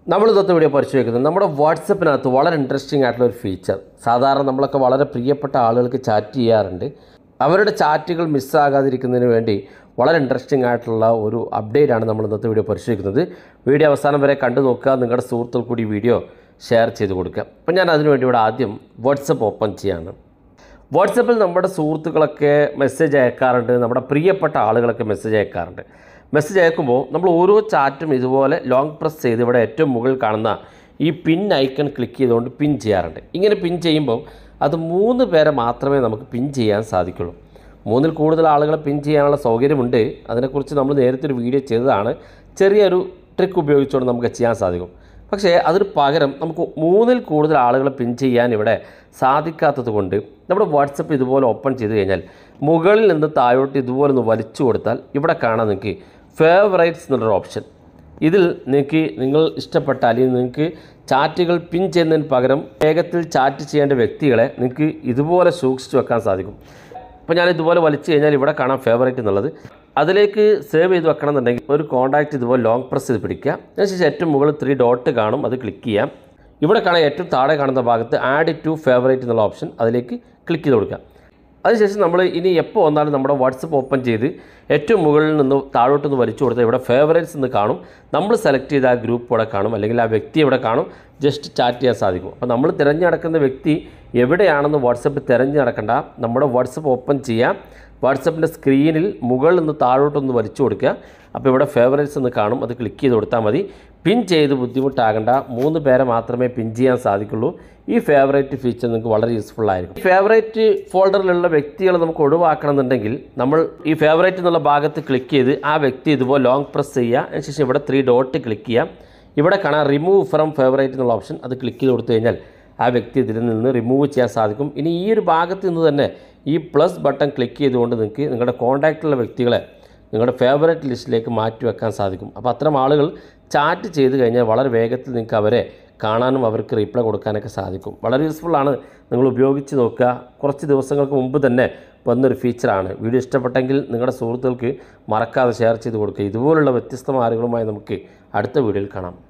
നമ്മൾ ഇന്നത്തെ വീഡിയോ പരിശോധിക്കുന്നത് നമ്മുടെ വാട്സപ്പിനകത്ത് വളരെ ഇൻട്രസ്റ്റിംഗ് ആയിട്ടുള്ള ഒരു ഫീച്ചർ സാധാരണ നമ്മളൊക്കെ വളരെ പ്രിയപ്പെട്ട ആളുകൾക്ക് ചാറ്റ് ചെയ്യാറുണ്ട് അവരുടെ ചാറ്റുകൾ മിസ്സാകാതിരിക്കുന്നതിന് വേണ്ടി വളരെ ഇൻട്രസ്റ്റിംഗ് ആയിട്ടുള്ള ഒരു അപ്ഡേറ്റ് ആണ് നമ്മൾ ഇന്നത്തെ വീഡിയോ പരിശോധിക്കുന്നത് വീഡിയോ അവസാനം വരെ കണ്ടു നോക്കുക നിങ്ങളുടെ സുഹൃത്തുക്കൾ കൂടി വീഡിയോ ഷെയർ ചെയ്ത് കൊടുക്കുക അപ്പം ഞാൻ അതിനുവേണ്ടി ഇവിടെ ആദ്യം വാട്സപ്പ് ഓപ്പൺ ചെയ്യാണ് വാട്സപ്പിൽ നമ്മുടെ സുഹൃത്തുക്കളൊക്കെ മെസ്സേജ് അയക്കാറുണ്ട് നമ്മുടെ പ്രിയപ്പെട്ട ആളുകളൊക്കെ മെസ്സേജ് അയക്കാറുണ്ട് മെസ്സേജ് അയക്കുമ്പോൾ നമ്മൾ ഓരോ ചാറ്റും ഇതുപോലെ ലോങ് പ്രസ് ചെയ്ത് ഇവിടെ ഏറ്റവും മുകളിൽ കാണുന്ന ഈ പിൻ ഐക്കൺ ക്ലിക്ക് ചെയ്തുകൊണ്ട് പിൻ ചെയ്യാറുണ്ട് ഇങ്ങനെ പിൻ ചെയ്യുമ്പോൾ അത് മൂന്ന് പേരെ മാത്രമേ നമുക്ക് പിൻ ചെയ്യാൻ സാധിക്കുള്ളൂ മൂന്നിൽ കൂടുതൽ ആളുകളെ പിൻ ചെയ്യാനുള്ള സൗകര്യമുണ്ട് അതിനെക്കുറിച്ച് നമ്മൾ നേരത്തെ ഒരു വീഡിയോ ചെയ്തതാണ് ചെറിയൊരു ട്രിക്ക് ഉപയോഗിച്ചുകൊണ്ട് നമുക്ക് ചെയ്യാൻ സാധിക്കും പക്ഷേ അതിന് പകരം നമുക്ക് മൂന്നിൽ കൂടുതൽ ആളുകളെ പിൻ ചെയ്യാൻ ഇവിടെ സാധിക്കാത്തത് കൊണ്ട് നമ്മുടെ വാട്സപ്പ് ഇതുപോലെ ഓപ്പൺ ചെയ്ത് കഴിഞ്ഞാൽ മുകളിൽ നിന്ന് താഴോട്ട് ഇതുപോലെ ഒന്ന് വലിച്ചു കൊടുത്താൽ ഇവിടെ കാണാൻ നിങ്ങൾക്ക് ഫേവറേറ്റ്സ് എന്നുള്ളൊരു ഓപ്ഷൻ ഇതിൽ നിങ്ങൾക്ക് നിങ്ങൾ ഇഷ്ടപ്പെട്ട അല്ലെങ്കിൽ നിങ്ങൾക്ക് ചാറ്റുകൾ പിൻ ചെയ്യുന്നതിന് പകരം വേഗത്തിൽ ചാറ്റ് ചെയ്യേണ്ട വ്യക്തികളെ നിങ്ങൾക്ക് ഇതുപോലെ സൂക്ഷിച്ചു വെക്കാൻ സാധിക്കും അപ്പോൾ ഞാൻ ഇതുപോലെ വലിച്ചു കഴിഞ്ഞാൽ ഇവിടെ കാണാം ഫേവറേറ്റ് എന്നുള്ളത് അതിലേക്ക് സേവ് ചെയ്ത് വെക്കണം എന്നുണ്ടെങ്കിൽ ഒരു കോൺടാക്റ്റ് ഇതുപോലെ ലോങ് പ്രസ് ചെയ്ത് പിടിക്കുക അതിനുശേഷം ഏറ്റവും മുകളിൽ ത്രീ ഡോട്ട് കാണും അത് ക്ലിക്ക് ചെയ്യാം ഇവിടെ കാണാൻ ഏറ്റവും താഴെ കാണുന്ന ഭാഗത്ത് ആഡ് ടു ഫേവറേറ്റ് എന്നുള്ള ഓപ്ഷൻ അതിലേക്ക് ക്ലിക്ക് ചെയ്ത് കൊടുക്കുക അതിനുശേഷം നമ്മൾ ഇനി എപ്പോൾ വന്നാലും നമ്മുടെ വാട്സപ്പ് ഓപ്പൺ ചെയ്ത് ഏറ്റവും മുകളിൽ നിന്ന് താഴോട്ട് നിന്ന് വലിച്ചു കൊടുത്താൽ ഇവിടെ ഫേവറേറ്റ്സ് എന്ന് കാണും നമ്മൾ സെലക്ട് ചെയ്ത ആ ഗ്രൂപ്പ് ഇവിടെ കാണും അല്ലെങ്കിൽ ആ വ്യക്തി ഇവിടെ കാണും ജസ്റ്റ് ചാറ്റ് ചെയ്യാൻ സാധിക്കും അപ്പോൾ നമ്മൾ തിരഞ്ഞെടുക്കുന്ന വ്യക്തി എവിടെയാണെന്ന് വാട്സപ്പ് തിരഞ്ഞു നടക്കണ്ട നമ്മുടെ വാട്സപ്പ് ഓപ്പൺ ചെയ്യാം വാട്സപ്പിൻ്റെ സ്ക്രീനിൽ മുകളിൽ നിന്ന് താഴോട്ടൊന്ന് വലിച്ചു കൊടുക്കുക അപ്പോൾ ഇവിടെ ഫേവറേറ്റ്സ് എന്ന് കാണും അത് ക്ലിക്ക് ചെയ്ത് കൊടുത്താൽ മതി പിൻ ചെയ്ത് ബുദ്ധിമുട്ടാകണ്ട മൂന്ന് പേരെ മാത്രമേ പിൻ ചെയ്യാൻ സാധിക്കുള്ളൂ ഈ ഫേവറേറ്റ് ഫീച്ചർ നിങ്ങൾക്ക് വളരെ യൂസ്ഫുൾ ആയിരിക്കും ഫേവറേറ്റ് ഫോൾഡറിലുള്ള വ്യക്തികളെ നമുക്ക് ഒഴിവാക്കണം എന്നുണ്ടെങ്കിൽ നമ്മൾ ഈ ഫേവറേറ്റ് എന്നുള്ള ഭാഗത്ത് ക്ലിക്ക് ചെയ്ത് ആ വ്യക്തി ഇതുപോലെ ലോങ് പ്രസ് ചെയ്യുക അതിനുശേഷം ഇവിടെ ത്രീ ഡോട്ട് ക്ലിക്ക് ചെയ്യാം ഇവിടെ കാണാം റിമൂവ് ഫ്രം ഫേവറേറ്റ് എന്നുള്ള ഓപ്ഷൻ അത് ക്ലിക്ക് ചെയ്ത് കൊടുത്തു കഴിഞ്ഞാൽ ആ വ്യക്തി ഇതിൽ നിന്ന് റിമൂവ് ചെയ്യാൻ സാധിക്കും ഇനി ഈ ഒരു ഭാഗത്ത് നിന്ന് തന്നെ ഈ പ്ലസ് ബട്ടൺ ക്ലിക്ക് ചെയ്തുകൊണ്ട് നിങ്ങൾക്ക് നിങ്ങളുടെ കോൺടാക്റ്റിലുള്ള വ്യക്തികളെ നിങ്ങളുടെ ഫേവറേറ്റ് ലിസ്റ്റിലേക്ക് മാറ്റി വെക്കാൻ സാധിക്കും അപ്പോൾ അത്തരം ആളുകൾ ചാറ്റ് ചെയ്ത് കഴിഞ്ഞാൽ വളരെ വേഗത്തിൽ നിങ്ങൾക്ക് അവരെ കാണാനും അവർക്ക് റീപ്ലൈ കൊടുക്കാനൊക്കെ സാധിക്കും വളരെ യൂസ്ഫുള്ളാണ് നിങ്ങൾ ഉപയോഗിച്ച് നോക്കുക കുറച്ച് ദിവസങ്ങൾക്ക് മുമ്പ് തന്നെ വന്നൊരു ഫീച്ചറാണ് വീഡിയോ ഇഷ്ടപ്പെട്ടെങ്കിൽ നിങ്ങളുടെ സുഹൃത്തുക്കൾക്ക് മറക്കാതെ ഷെയർ ചെയ്ത് കൊടുക്കുക ഇതുപോലുള്ള വ്യത്യസ്ത മാർഗങ്ങളുമായി നമുക്ക് അടുത്ത വീഡിയോയിൽ കാണാം